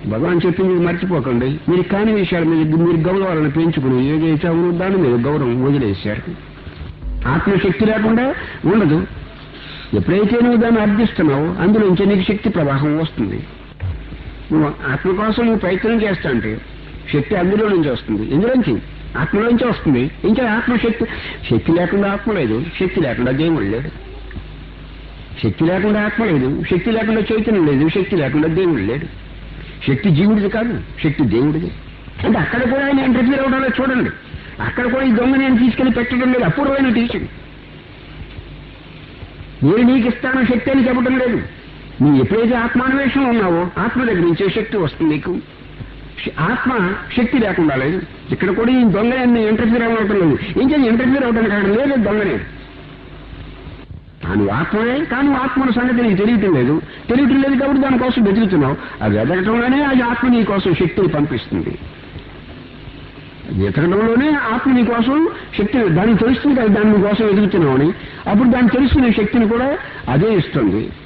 భగవాన్ చెప్పింది మర్చిపోకండి మీరు కాని విషయాల మీద మీరు గౌరవాలను పెంచుకుని ఏదైతే అవునో దాని మీద గౌరవం వదిలేశారు ఆత్మశక్తి లేకుండా ఉండదు ఎప్పుడైతే నువ్వు దాన్ని అర్థిస్తున్నావో అందులోంచి నీకు శక్తి ప్రవాహం వస్తుంది నువ్వు ఆత్మ కోసం నువ్వు ప్రయత్నం చేస్తా అంటే శక్తి అందులో నుంచి వస్తుంది ఎందులోంచి ఆత్మలోంచి వస్తుంది ఇంకా ఆత్మశక్తి శక్తి లేకుండా ఆత్మ లేదు శక్తి లేకుండా దేవుడు లేడు శక్తి లేకుండా ఆత్మ లేదు శక్తి లేకుండా చైతన్యం లేదు శక్తి లేకుండా దేవుడు లేడు శక్తి జీవుడిది కాదు శక్తి దేవుడిది అంటే అక్కడ కూడా ఆయన ఇంటర్ఫీర్ అవడంలో చూడండి అక్కడ కూడా ఈ దొంగ నేను తీసుకెళ్లి పెట్టడం లేదు అపూర్వమైన టీచింగ్ నేను నీకు ఇస్తాను శక్తి అని చెప్పడం లేదు నువ్వు ఎప్పుడైతే ఆత్మాన్వేషణ ఉన్నావో ఆత్మ దగ్గర నుంచే శక్తి వస్తుంది నీకు శ- ఆత్మ శక్తి లేకుండా లేదు ఇక్కడ కూడా ఈ దొంగ ఇంటర్ఫీర్ అవ్వడం లేదు ఇంకా ఇంటర్ఫీర్ అవడానికి అక్కడ లేదు దొంగనే తాను ఆత్మనే కానీ ఆత్మల సంగతి నీకు తెలియటం లేదు తెలియటం లేదు కాబట్టి దానికోసం వెతుకుతున్నావు అది వెతకటంలోనే అది ఆత్మ నీ కోసం శక్తిని పంపిస్తుంది వెతకడంలోనే ఆత్మ నీ కోసం శక్తి దానికి తెలుస్తుంది కదా దాని నీ కోసం వెతుకుతున్నావు అని అప్పుడు దాన్ని తెలుసుకునే శక్తిని కూడా అదే ఇస్తుంది